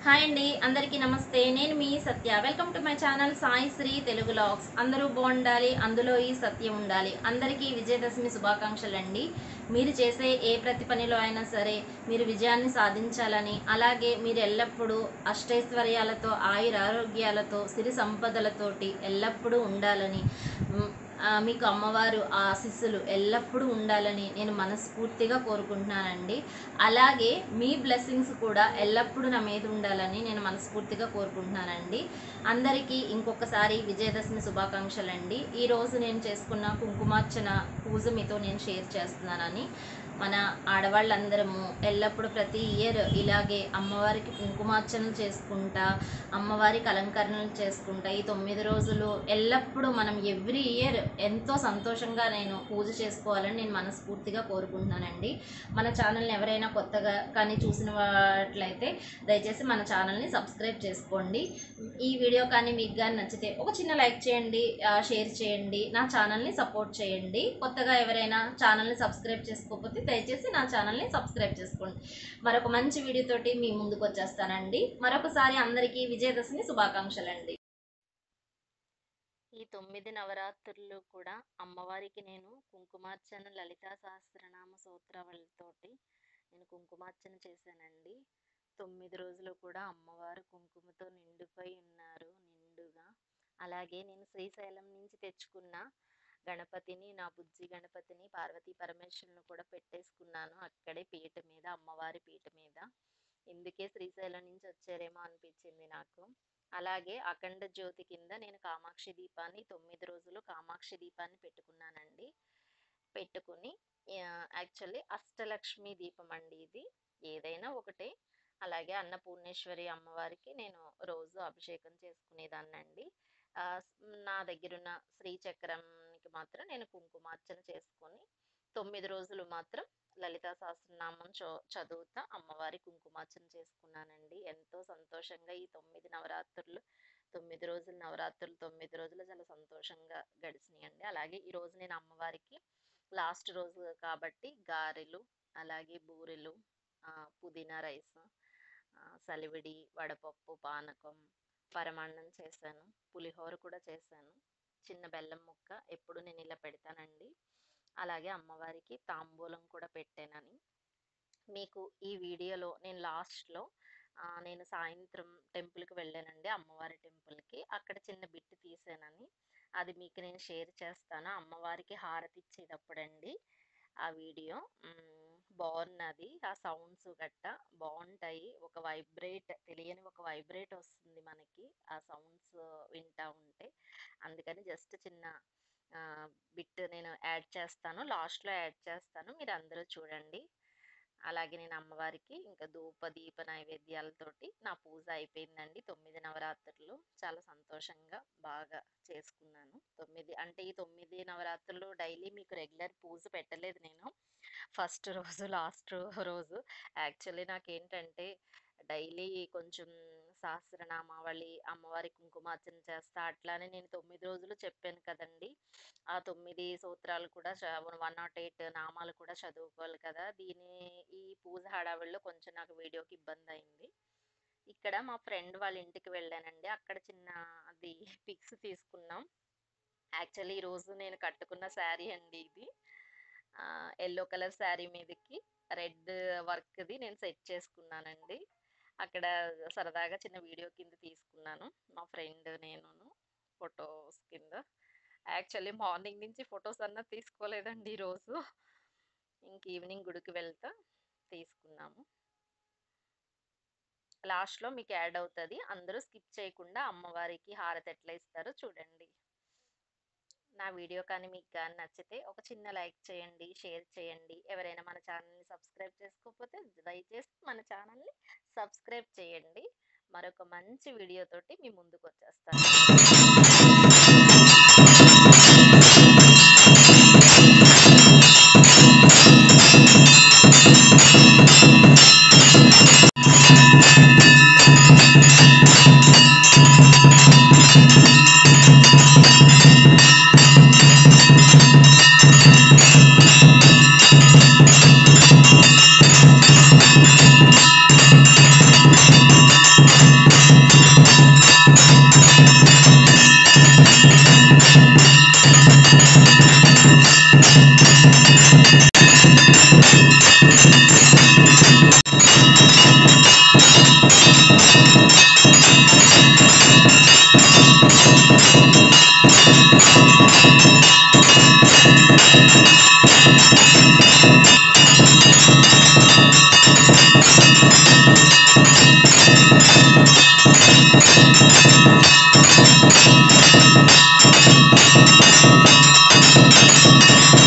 hi అండి అందరికీ నమస్తే నేను మీ Satya welcome to my channel Sai Sri Telugu vlogs అందరూ బాగుండాలి అందులో ఈ సత్యం ఉండాలి అందరికీ విజయదశమి శుభాకాంక్షలు అండి మీరు చేసే ఏ ప్రతి పనిలో అయినా సరే మీరు విజయాన్ని సాధించాలని అలాగే మీరు ఎల్లప్పుడూ అష్టైశ్వర్యాలతో ఆయుర ఆరోగ్యాలతో సిరి సంపదలతోటి ఎల్లప్పుడూ ఉండాలని మ్, ఆ, మీకు అమ్మవారు ఆశీస్సులు ఎల్లప్పుడూ ఉండాలని నేను మనస్ఫూర్తిగా కోరుకుంటున్నానండి అలాగే మీ బ్లెస్సింగ్స్ కూడా ఎల్లప్పుడూ నా మీద ఉండాలని నేను మనస్ఫూర్తిగా కోరుకుంటున్నానండి అందరికీ ఇంకొకసారి విజయదశమి శుభాకాంక్షలు అండి ఈరోజు నేను చేసుకున్న కుంకుమార్చన పూజ మీతో నేను షేర్ చేస్తున్నానని మన ఆడవాళ్ళందరము ఎల్లప్పుడూ ప్రతి ఇయర్ ఇలాగే అమ్మవారికి కుంకుమార్చనలు చేసుకుంటా అమ్మవారికి అలంకరణలు చేసుకుంటా ఈ తొమ్మిది రోజులు ఎల్లప్పుడూ మనం ఎవ్రీ ఇయర్ ఎంతో సంతోషంగా నేను పూజ చేసుకోవాలని నేను మనస్ఫూర్తిగా కోరుకుంటున్నానండి మన ఛానల్ని ఎవరైనా కొత్తగా కానీ చూసిన వాట్లయితే దయచేసి మన ఛానల్ని సబ్స్క్రైబ్ చేసుకోండి ఈ వీడియో కానీ మీకు కానీ నచ్చితే ఒక చిన్న లైక్ చేయండి ఆ, షేర్ చేయండి నా ఛానల్ని సపోర్ట్ చేయండి కొత్తగా ఎవరైనా ఛానల్ని సబ్స్క్రైబ్ చేసుకోకపోతే దయచేసి నా ఛానల్ని సబ్స్క్రైబ్ చేసుకోండి మరొక మంచి వీడియోతోటి మీ ముందుకు వచ్చేస్తానండి మరొకసారి అందరికీ విజయదశమి శుభాకాంక్షలు అండి ఈ తొమ్మిది నవరాత్రులు కూడా అమ్మవారికి నేను కుంకుమార్చన లలితా సహస్రనామ సూత్రావళితోటి నేను కుంకుమార్చన చేశానండి తొమ్మిది రోజులు కూడా అమ్మవారు కుంకుమతో నిండిపోయి ఉన్నారు నిండుగా అలాగే నేను శ్రీశైలం నుంచి తెచ్చుకున్న గణపతిని నా బుజ్జి గణపతిని పార్వతీ పరమేశ్వరుని కూడా పెట్టేసుకున్నాను అక్కడే పీట మీద అమ్మవారి పీట మీద ఇందుకే శ్రీశైలం నుంచి వచ్చారేమో అనిపించింది నాకు అలాగే అఖండ జ్యోతి కింద నేను కామాక్షి దీపాన్ని తొమ్మిది రోజులు కామాక్షి దీపాన్ని పెట్టుకున్నానండి పెట్టుకుని యాక్చువల్లీ అష్టలక్ష్మి దీపం అండి ఇది ఏదైనా ఒకటే అలాగే అన్నపూర్ణేశ్వరి అమ్మవారికి నేను రోజు అభిషేకం చేసుకునేదాన్నండి ఆ, స్- నా దగ్గరున్న శ్రీచక్రంకి మాత్రం నేను కుంకుమార్చన చేసుకొని తొమ్మిది రోజులు మాత్రం లలితా సహస్రనామం చో చదువుతా అమ్మవారి కుంకుమార్చన చేసుకున్నానండి ఎంతో సంతోషంగా ఈ తొమ్మిది నవరాత్రులు తొమ్మిది రోజులు నవరాత్రులు తొమ్మిది రోజులు చాలా సంతోషంగా గడిచినాయండి అలాగే ఈ రోజు నేను అమ్మవారికి లాస్ట్ రోజు కాబట్టి గారెలు అలాగే బూరెలు ఆ, పుదీనా రైస్ ఆ, సలివిడి వడపప్పు పానకం పరమాన్నం చేశాను పులిహోర కూడా చేశాను చిన్న బెల్లం ముక్క ఎప్పుడు నేను ఇలా పెడతానండి అలాగే అమ్మవారికి తాంబూలం కూడా పెట్టానని మీకు ఈ వీడియోలో నేను లాస్ట్లో నేను సాయంత్రం టెంపుల్కి వెళ్ళానండి అమ్మవారి టెంపుల్కి అక్కడ చిన్న బిట్ తీసానని అది మీకు నేను షేర్ చేస్తాను అమ్మవారికి హారతి ఇచ్చేటప్పుడండి ఆ వీడియో మ్, బాగున్నది ఆ సౌండ్స్ గట్ట బాగుంటాయి ఒక వైబ్రేట్ తెలియని ఒక వైబ్రేట్ వస్తుంది మనకి ఆ సౌండ్స్ వింటా ఉంటే అందుకని జస్ట్ చిన్న బిట్ నేను యాడ్ చేస్తాను లాస్ట్లో యాడ్ చేస్తాను మీరు అందరూ చూడండి అలాగే నేను అమ్మవారికి ఇంకా ధూప దీప నైవేద్యాలతోటి నా పూజ అయిపోయిందండి తొమ్మిది నవరాత్రులు చాలా సంతోషంగా బాగా చేసుకున్నాను తొమ్మిది అంటే ఈ తొమ్మిది నవరాత్రులు డైలీ మీకు రెగ్యులర్ పూజ పెట్టలేదు నేను ఫస్ట్ రోజు లాస్ట్ రోజు యాక్చువల్లీ నాకేంటంటే డైలీ కొంచెం సహస్రనామావళి అమ్మవారి కుంకుమార్చన చేస్తా అట్లానే నేను తొమ్మిది రోజులు చెప్పాను కదండి ఆ తొమ్మిది సూత్రాలు కూడా వన్ నాట్ ఎయిట్ నామాలు కూడా చదువుకోవాలి కదా దీని ఈ పూజ హడావిడిలో కొంచెం నాకు వీడియోకి ఇబ్బంది అయింది ఇక్కడ మా ఫ్రెండ్ వాళ్ళ ఇంటికి వెళ్ళానండి అక్కడ చిన్న అది పిక్స్ తీసుకున్నాం యాక్చువల్లీ ఈరోజు నేను కట్టుకున్న శారీ అండి ఇది ఎల్లో కలర్ శారీ మీదకి రెడ్ వర్క్ది నేను సెట్ చేసుకున్నానండి అక్కడ సరదాగా చిన్న వీడియో కింద తీసుకున్నాను మా ఫ్రెండ్ నేను ఫొటోస్ కింద యాక్చువల్లీ మార్నింగ్ నుంచి ఫొటోస్ అన్నా తీసుకోలేదండి ఈరోజు ఇంక ఈవినింగ్ గుడికి వెళ్తా తీసుకున్నాము లాస్ట్లో మీకు యాడ్ అవుతుంది అందరూ స్కిప్ చేయకుండా అమ్మవారికి హారతి ఎట్లా ఇస్తారో చూడండి నా వీడియో కానీ మీకు కానీ నచ్చితే ఒక చిన్న లైక్ చేయండి షేర్ చేయండి ఎవరైనా మన ఛానల్ని సబ్స్క్రైబ్ చేసుకోకపోతే దయచేసి మన ఛానల్ని సబ్స్క్రైబ్ చేయండి మరొక మంచి వీడియోతోటి మీ ముందుకు వచ్చేస్తాను Thank ఆ